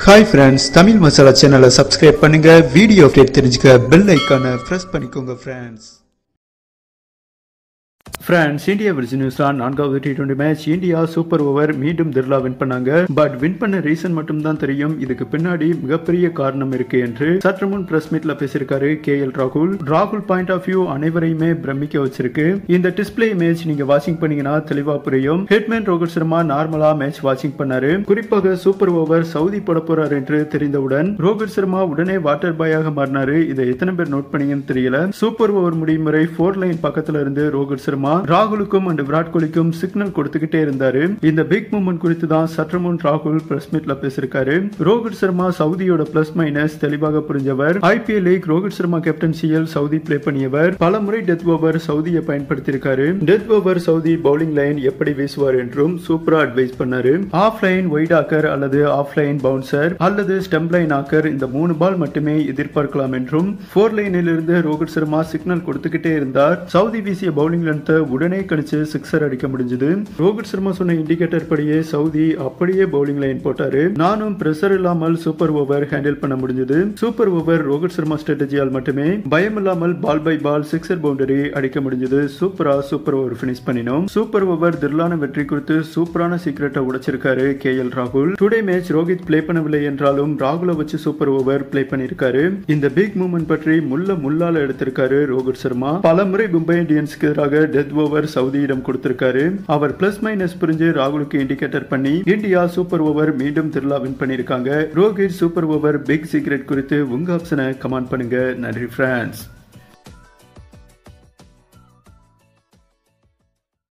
hi friends Tamil masala சேனலை subscribe பண்ணுங்க video update தெரிஞ்சுக்க பெல் ஐக்கானை ப்ரெஸ் பண்ணிக்கோங்க ஃப்ரெண்ட்ஸ் ஃப்ரான்ஸ் இந்தியா வெர்ஸ் நியூஸ்லாம் நான்காவது T twenty match India super over மீண்டும் திர்லா வின் பண்ணாங்க பட் வின் பண்ண ரீசன் மட்டும் தான் தெரியும் இதுக்கு பின்னாடி மிகப்பெரிய காரணம் இருக்கு என்று சற்று முன் பிரஸ் மீட்ல பேசியிருக்காரு கே எல் ராகுல் ராகுல் பாயிண்ட் ஆஃப் வியூ அனைவரையுமே பிரமிக்க வச்சிருக்கு இந்த டிஸ்பிளே இமேஜ் நீங்க வாட்சிங் பண்ணீங்கன்னா தெளிவா புரியும் ஹெட்மேன் ரோஹித் சர்மா நார்மலா மேட்ச் வாட்சிங் பண்ணாரு குறிப்பாக சூப்பர் ஓவர் சவுதி போட போறாரு என்று தெரிந்தவுடன் ரோஹித் சர்மா உடனே வாட்டர் பாயாக மாறினாரு இதை எத்தனை பேர் நோட் பண்ணீங்கன்னு தெரியல சூப்பர் ஓவர் முடியும் வரை ஃபோர் லைன் பக்கத்துல இருந்து ரோஹித் சர்மா ராகுலுக்கும் அண்ட் விராட் கோலிக்கும் சிக்னல் கொடுத்துக்கிட்டே இருந்தாரு இந்த பிக் மூமெண்ட் குறித்து தான் சற்று முன் ராகுல் பிரஸ் மீட்ல பேசியிருக்காரு ரோஹித் சர்மா சவுதியோட பிளஸ் மைனஸ் தெளிவாக புரிஞ்சவர் ஐபிஎல் லீக் ரோஹித் சர்மா கேப்டன்சியில் சவுதி பிளே பண்ணியவர் பல முறை டெத் ஓவர் சவுதியை பயன்படுத்தியிருக்காரு death over Southee bowling line எப்படி வீசுவார் என்றும் சூப்பரா அட்வைஸ் பண்ணாரு ஆஃப் லைன் ஒயிட் ஆக்கர் அல்லது ஆஃப் லைன் பவுன்சர் அல்லது ஸ்டெம் லைன் ஆக்கர் இந்த மூணு பால் மட்டுமே எதிர்பார்க்கலாம் என்றும் போர் லைனில் இருந்து ரோஹித் சர்மா சிக்னல் கொடுத்துக்கிட்டே இருந்தார் சவுதி வீசிய பவுலிங் லென்த்தை உடனே கணிச்சு சிக்ஸர் அடிக்க முடிஞ்சது ரோஹித் சர்மா சொன்ன இண்டிகேட்டர் படியே சவுதி அப்படியே பவுலிங் லைன் போட்டாரு நானும் பிரஷர் இல்லாமல் சூப்பர் ஓவர் ஹேண்டில் பண்ண முடிஞ்சது சூப்பர் ஓவர் ரோஹித் சர்மா ஸ்ட்ராட்டஜியால் மட்டுமே பயம் இல்லாமல் ball by ball sixer boundary அடிக்க முடிஞ்சது சூப்பரா சூப்பர் ஓவர் பினிஷ் பண்ணினோம் சூப்பர் ஓவர் திர்லான வெற்றி குறித்து சூப்பரான சீக்கிரட்டை உடைச்சிருக்காரு கே எல் ராகுல் டுடே மேட்ச் ரோஹித் பிளே பண்ணவில்லை என்றாலும் ராகுலை வச்சு சூப்பர் ஓவர் பிளே பண்ணிருக்காரு இந்த பிக் மூமெண்ட் பற்றி முள்ள முள்ளால எடுத்திருக்காரு ரோஹித் சர்மா பல முறை மும்பை இந்தியன்ஸ்க்கு எதிராக டெத் ஓவர் சவுதியிடம் கொடுத்திருக்காரு அவர் பிளஸ் மைனஸ் புரிஞ்சு ராகுலுக்கு இண்டிகேட்டர் பண்ணி இந்தியா சூப்பர் ஓவர் மீண்டும் திருவிழா வின் பண்ணிருக்காங்க Rohit super over big secret குறித்து உங்க ஆப்ஷனை கமெண்ட் பண்ணுங்க நன்றி ஃப்ரெண்ட்ஸ்